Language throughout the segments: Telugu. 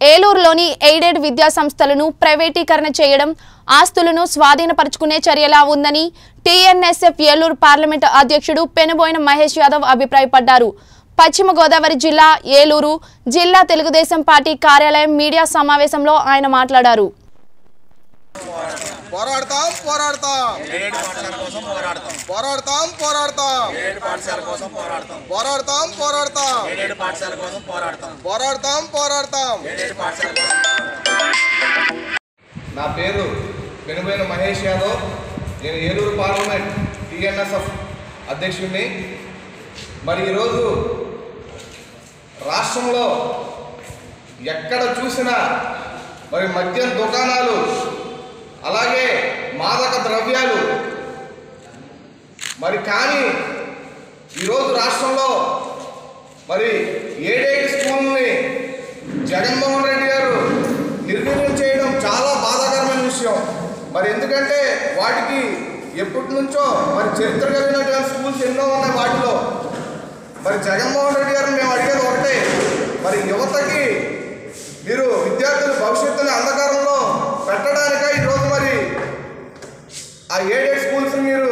ఏలూరులోని ఎయిడెడ్ విద్యా సంస్థలను ప్రైవేటీకరణ చేయడం ఆస్తులను స్వాధీనపరుచుకునే చర్యలా ఉందని టీఎన్ఎస్ఎఫ్ ఏలూరు పార్లమెంటు అధ్యక్షుడు పెనుబోయిన మహేష్ యాదవ్ అభిప్రాయపడ్డారు పశ్చిమ గోదావరి జిల్లా ఏలూరు జిల్లా తెలుగుదేశం పార్టీ కార్యాలయం మీడియా సమావేశంలో ఆయన మాట్లాడారు పోరాడతాం పోరాడతాం ఏడు పాఠశాల కోసం పోరాడతాం పోరాడతాం పోరాడతాం ఏడు పాఠశాల కోసం పోరాడతాం పోరాడతాం పోరాడతాం ఏడు పాఠశాల కోసం పోరాడతాం పోరాడతాం పోరాడతాం ఏడు పాఠశాల కోసం నా పేరు వెనుబైన మహేష్ యాదవ్ నేను ఏలూరు పార్లమెంట్ టిఎన్ఎస్ఎఫ్ అధ్యక్షుడిని మరి ఈరోజు రాష్ట్రంలో ఎక్కడ చూసినా మరి మద్యం దుకాణాలు అలాగే మాదక ద్రవ్యాలు మరి కానీ ఈరోజు రాష్ట్రంలో మరి ఏడేడు స్కూల్ని జగన్మోహన్ రెడ్డి గారు నిర్వీర్యం చేయడం చాలా బాధాకరమైన విషయం మరి ఎందుకంటే వాటికి ఎప్పటి నుంచో మరి చరిత్ర కలిగినటువంటి స్కూల్స్ ఎన్నో ఉన్నాయి వాటిలో మరి జగన్మోహన్ రెడ్డి గారిని మేము అడిగేది ఒకటే మరి యువతకి మీరు విద్యార్థుల భవిష్యత్తుని అంధకారంలో పెట్టడానిక ఈరోజు మరి ఆ ఏడేడు స్కూల్స్ మీరు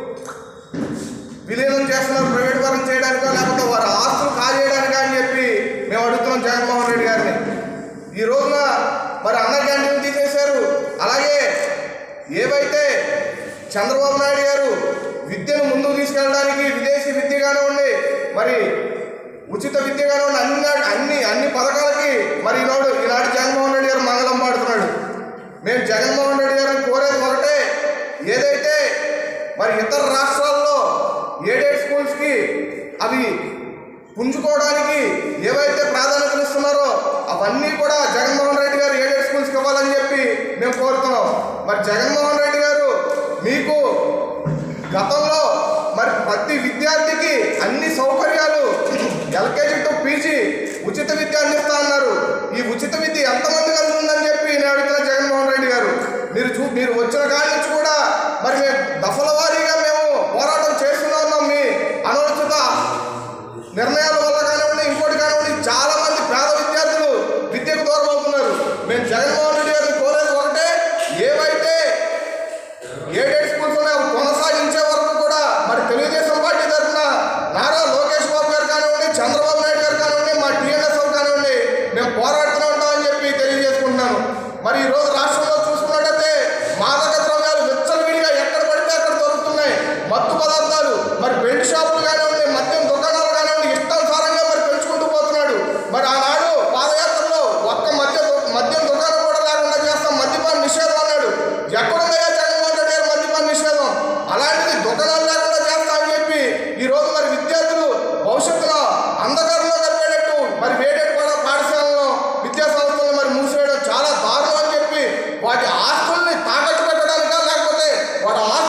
విలీనం చేస్తున్నారు ప్రైవేట్ పరం చేయడానికో లేకపోతే వారి ఆస్తులు కాజేయడానికా అని చెప్పి మేము అడుగుతున్నాం జగన్మోహన్ రెడ్డి గారిని ఈ రోజున మరి అన్న క్యాంటీన్ తీసేశారు అలాగే ఏవైతే చంద్రబాబు నాయుడు గారు విద్యను ముందుకు తీసుకెళ్ళడానికి విదేశీ విద్య కానివ్వండి మరి ఉచిత విద్య కానివ్వండి అన్ని అన్ని అన్ని పథకాలకి మరి ఈనాడు ఈనాడు జగన్మోహన్ రెడ్డి గారు మంగళం పాడుతున్నాడు మేము జగన్మోహన్ రెడ్డి గారిని కోరేది ఒకటే ఏదైతే మరి ఇతర రాష్ట్రాల్లో ఏడేడ్ స్కూల్స్కి అవి పుంజుకోవడానికి ఏవైతే ప్రాధాన్యతలు ఇస్తున్నారో అవన్నీ కూడా జగన్మోహన్ రెడ్డి గారు ఏడేడ్ స్కూల్స్కి ఇవ్వాలని చెప్పి మేము కోరుతున్నాం మరి జగన్మోహన్ రెడ్డి గారు మీకు గతంలో మరి ప్రతి విద్యార్థికి అన్ని సౌకర్యాలు ఎల్కేజీ టు పీజీ ఉచిత విద్య అందిస్తా అన్నారు